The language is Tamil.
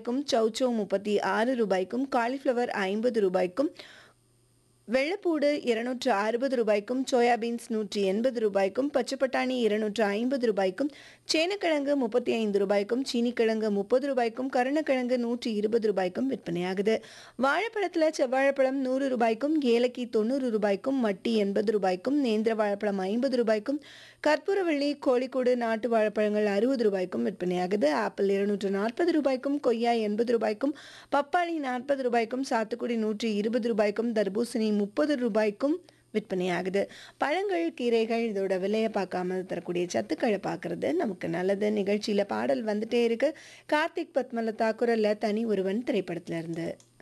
ரூபாய்க்கும் சௌச்சௌ முப்பத்தி ஆறு ரூபாய்க்கும் காலிஃப்ளவர் ஐம்பது ரூபாய்க்கும் வெள்ளப்பூடு இருநூற்று அறுபது ரூபாய்க்கும் சோயாபீன்ஸ் நூற்றி எண்பது ரூபாய்க்கும் பச்சைப்பட்டாணி இருநூற்று ஐம்பது ரூபாய்க்கும் சேனக்கிழங்கு முப்பத்தி ஐந்து ரூபாய்க்கும் சீனிக்கிழங்கு முப்பது ரூபாய்க்கும் கருணக்கிழங்கு நூற்றி இருபது ரூபாய்க்கும் விற்பனையாகுது வாழைப்பழத்தில் செவ்வாழைப்பழம் நூறு ரூபாய்க்கும் ஏலக்கி தொண்ணூறு ரூபாய்க்கும் மட்டி எண்பது ரூபாய்க்கும் நேந்திர வாழைப்பழம் ஐம்பது ரூபாய்க்கும் கற்பூரவள்ளி கோழிக்கூடு நாட்டு வாழைப்பழங்கள் அறுபது ரூபாய்க்கும் விற்பனையாகுது ஆப்பிள் இருநூற்று நாற்பது ரூபாய்க்கும் கொய்யா எண்பது ரூபாய்க்கும் பப்பாளி நாற்பது ரூபாய்க்கும் சாத்துக்குடி நூற்றி இருபது ரூபாய்க்கும் தர்பூசணி முப்பது ரூபாய்க்கும் விற்பனையாகுது பழங்கள் கீரைகள் இதோட விலையை பார்க்காம தரக்கூடிய சத்துக்களை பார்க்கறது நமக்கு நல்லது நிகழ்ச்சியில் பாடல் வந்துட்டே இருக்கு கார்த்திக் பத்மலதா குரல்ல தனி ஒருவன் திரைப்படத்துல இருந்து